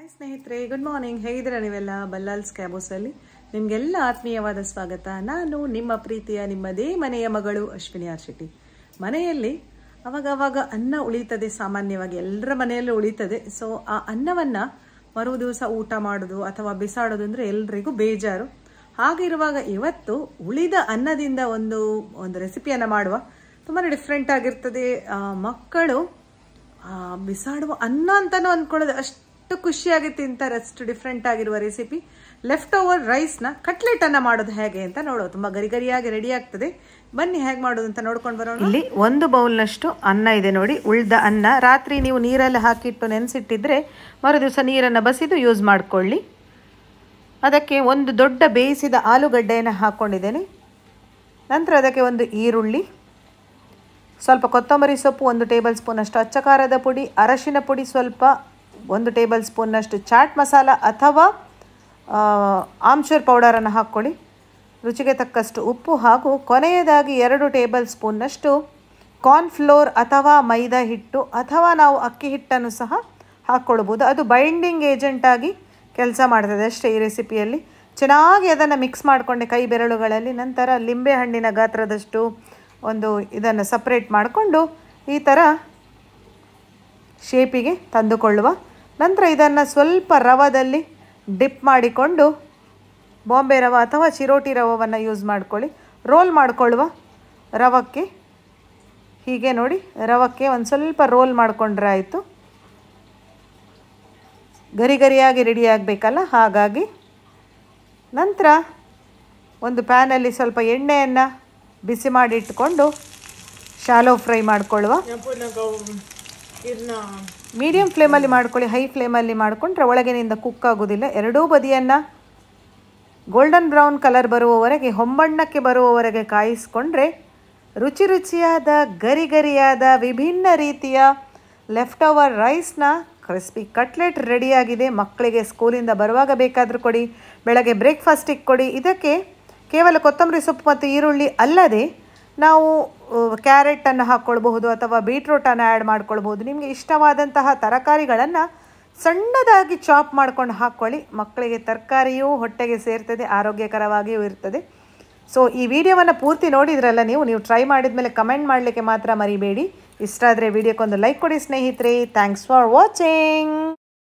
hi ಸ್ನೇಹಿತರೆ good morning ಹೇಗಿದ್ದೀರಾ ನೀವೆಲ್ಲ ಬಲ್ಲಾಲ್ಸ್ ಕ್ಯಾಬೋಸಲ್ಲಿ ನಿಮಗೆಲ್ಲ ಆತ್ಮೀಯವಾದ ಸ್ವಾಗತ ನಾನು ನಿಮ್ಮ ಪ್ರೀತಿಯ ನಿಮ್ಮದೇ ಮನೆಯ ಮಗಳು ಅಶ್ವಿನಿ ಆರ್ ಶೆಟ್ಟಿ ಮನೆಯಲ್ಲಿ ಅವಾಗವಾಗ ಅನ್ನ ಉಳಿತದೆ ಸಾಮಾನ್ಯವಾಗಿ ಎಲ್ಲರ ಮನೆಯಲ್ಲೂ ಉಳಿತದೆ ಸೊ ಆ ಅನ್ನವನ್ನ ಮರು ದಿವಸ ಊಟ ಮಾಡೋದು ಅಥವಾ ಬಿಸಾಡೋದು ಅಂದರೆ ಎಲ್ರಿಗೂ ಬೇಜಾರು ಹಾಗಿರುವಾಗ ಇವತ್ತು ಉಳಿದ ಅನ್ನದಿಂದ ಒಂದು ಒಂದು ರೆಸಿಪಿಯನ್ನು ಮಾಡುವ ತುಂಬಾ ಡಿಫ್ರೆಂಟ್ ಆಗಿರ್ತದೆ ಆ, ಮಕ್ಕಳು ಆ, ಬಿಸಾಡುವ ಅನ್ನ ಅಂತಾನು ಅಂದ್ಕೊಳ್ಳೋದು ಅಷ್ಟು ಖುಷಿಯಾಗಿ ತಿಂತಾರೆ ಅಷ್ಟು ಡಿಫ್ರೆಂಟ್ ಆಗಿರುವ ರೆಸಿಪಿ ಲೆಫ್ಟ್ ಓವರ್ ರೈಸ್ನ ಕಟ್ಲೆಟ್ ಅನ್ನ ಮಾಡೋದು ಹೇಗೆ ಅಂತ ನೋಡೋ ತುಂಬಾ ಗರಿ ಗರಿಯಾಗಿ ರೆಡಿ ಆಗ್ತದೆ ಬನ್ನಿ ಹೇಗೆ ಮಾಡೋದು ಅಂತ ನೋಡ್ಕೊಂಡು ಬರೋಣ ಇಲ್ಲಿ ಒಂದು ಬೌಲ್ನಷ್ಟು ಅನ್ನ ಇದೆ ನೋಡಿ ಉಳ್ದ ಅನ್ನ ರಾತ್ರಿ ನೀವು ನೀರಲ್ಲಿ ಹಾಕಿಟ್ಟು ನೆನೆಸಿಟ್ಟಿದ್ರೆ ಮರು ದಿವಸ ನೀರನ್ನು ಬಸಿದು ಯೂಸ್ ಮಾಡ್ಕೊಳ್ಳಿ ಅದಕ್ಕೆ ಒಂದು ದೊಡ್ಡ ಬೇಯಿಸಿದ ಆಲೂಗಡ್ಡೆಯನ್ನು ಹಾಕ್ಕೊಂಡಿದ್ದೇನೆ ನಂತರ ಅದಕ್ಕೆ ಒಂದು ಈರುಳ್ಳಿ ಸ್ವಲ್ಪ ಕೊತ್ತಂಬರಿ ಸೊಪ್ಪು ಒಂದು ಟೇಬಲ್ ಸ್ಪೂನಷ್ಟು ಅಚ್ಚ ಖಾರದ ಪುಡಿ ಅರಶಿನ ಪುಡಿ ಸ್ವಲ್ಪ ಒಂದು ಟೇಬಲ್ ಸ್ಪೂನ್ನಷ್ಟು ಚಾಟ್ ಮಸಾಲ ಅಥವಾ ಆ, ಆಮ್ಚೂರ್ ಪೌಡರನ್ನು ಹಾಕ್ಕೊಳ್ಳಿ ರುಚಿಗೆ ತಕ್ಕಷ್ಟು ಉಪ್ಪು ಹಾಗೂ ಕೊನೆಯದಾಗಿ ಎರಡು ಟೇಬಲ್ ಸ್ಪೂನ್ನಷ್ಟು ಕಾರ್ನ್ಫ್ಲೋರ್ ಅಥವಾ ಮೈದಾ ಹಿಟ್ಟು ಅಥವಾ ನಾವು ಅಕ್ಕಿ ಹಿಟ್ಟನ್ನು ಸಹ ಹಾಕ್ಕೊಳ್ಬೋದು ಅದು ಬೈಂಡಿಂಗ್ ಏಜೆಂಟಾಗಿ ಕೆಲಸ ಮಾಡ್ತದೆ ಅಷ್ಟೇ ಈ ರೆಸಿಪಿಯಲ್ಲಿ ಚೆನ್ನಾಗಿ ಅದನ್ನು ಮಿಕ್ಸ್ ಮಾಡಿಕೊಂಡೆ ಕೈ ಬೆರಳುಗಳಲ್ಲಿ ನಂತರ ಲಿಂಬೆ ಹಣ್ಣಿನ ಗಾತ್ರದಷ್ಟು ಒಂದು ಇದನ್ನು ಸಪ್ರೇಟ್ ಮಾಡಿಕೊಂಡು ಈ ಥರ ಶೇಪಿಗೆ ತಂದುಕೊಳ್ಳುವ ನಂತರ ಇದನ್ನು ಸ್ವಲ್ಪ ರವದಲ್ಲಿ ಡಿಪ್ ಮಾಡಿಕೊಂಡು ಬಾಂಬೆ ರವ ಅಥವಾ ಚಿರೋಟಿ ರವವನ್ನು ಯೂಸ್ ಮಾಡ್ಕೊಳ್ಳಿ ರೋಲ್ ಮಾಡಿಕೊಳ್ಳುವ ರವಕ್ಕೆ ಹೀಗೆ ನೋಡಿ ರವಕ್ಕೆ ಒಂದು ಸ್ವಲ್ಪ ರೋಲ್ ಮಾಡಿಕೊಂಡ್ರೆ ಆಯಿತು ಗರಿ ಗರಿಯಾಗಿ ರೆಡಿ ಆಗಬೇಕಲ್ಲ ಹಾಗಾಗಿ ನಂತರ ಒಂದು ಪ್ಯಾನಲ್ಲಿ ಸ್ವಲ್ಪ ಎಣ್ಣೆಯನ್ನು ಬಿಸಿ ಮಾಡಿ ಇಟ್ಕೊಂಡು ಶಾಲೋ ಫ್ರೈ ಮಾಡಿಕೊಳ್ಳುವ ಮೀಡಿಯಂ ಫ್ಲೇಮಲ್ಲಿ ಮಾಡ್ಕೊಳ್ಳಿ ಹೈ ಫ್ಲೇಮಲ್ಲಿ ಮಾಡಿಕೊಂಡ್ರೆ ಒಳಗಿನಿಂದ ಕುಕ್ ಆಗೋದಿಲ್ಲ ಎರಡೂ ಬದಿಯನ್ನು ಗೋಲ್ಡನ್ ಬ್ರೌನ್ ಕಲರ್ ಬರುವವರೆಗೆ ಹೊಂಬಣ್ಣಕ್ಕೆ ಬರುವವರೆಗೆ ಕಾಯಿಸ್ಕೊಂಡ್ರೆ ರುಚಿ ರುಚಿಯಾದ ಗರಿ ಗರಿಯಾದ ವಿಭಿನ್ನ ರೀತಿಯ ಲೆಫ್ಟ್ ಓವರ್ ರೈಸ್ನ ಕ್ರಿಸ್ಪಿ ಕಟ್ಲೆಟ್ ರೆಡಿಯಾಗಿದೆ ಮಕ್ಕಳಿಗೆ ಸ್ಕೂಲಿಂದ ಬರುವಾಗ ಬೇಕಾದರೂ ಕೊಡಿ ಬೆಳಗ್ಗೆ ಬ್ರೇಕ್ಫಾಸ್ಟಿಗೆ ಕೊಡಿ ಇದಕ್ಕೆ ಕೇವಲ ಕೊತ್ತಂಬರಿ ಸೊಪ್ಪು ಮತ್ತು ಈರುಳ್ಳಿ ಅಲ್ಲದೆ ನಾವು ಕ್ಯಾರೆಟನ್ನು ಹಾಕ್ಕೊಳ್ಬಹುದು ಅಥವಾ ಬೀಟ್ರೂಟನ್ನು ಆ್ಯಡ್ ಮಾಡ್ಕೊಳ್ಬಹುದು ನಿಮಗೆ ಇಷ್ಟವಾದಂತಹ ತರಕಾರಿಗಳನ್ನು ಸಣ್ಣದಾಗಿ ಚಾಪ್ ಮಾಡ್ಕೊಂಡು ಹಾಕ್ಕೊಳ್ಳಿ ಮಕ್ಕಳಿಗೆ ತರಕಾರಿಯೂ ಹೊಟ್ಟೆಗೆ ಸೇರ್ತದೆ ಆರೋಗ್ಯಕರವಾಗಿಯೂ ಇರ್ತದೆ ಸೊ ಈ ವಿಡಿಯೋವನ್ನು ಪೂರ್ತಿ ನೋಡಿದ್ರಲ್ಲ ನೀವು ನೀವು ಟ್ರೈ ಮಾಡಿದ ಮೇಲೆ ಕಮೆಂಟ್ ಮಾಡಲಿಕ್ಕೆ ಮಾತ್ರ ಮರಿಬೇಡಿ ಇಷ್ಟ ಆದರೆ ವಿಡಿಯೋಕ್ಕೊಂದು ಲೈಕ್ ಕೊಡಿ ಸ್ನೇಹಿತರೆ ಥ್ಯಾಂಕ್ಸ್ ಫಾರ್ ವಾಚಿಂಗ್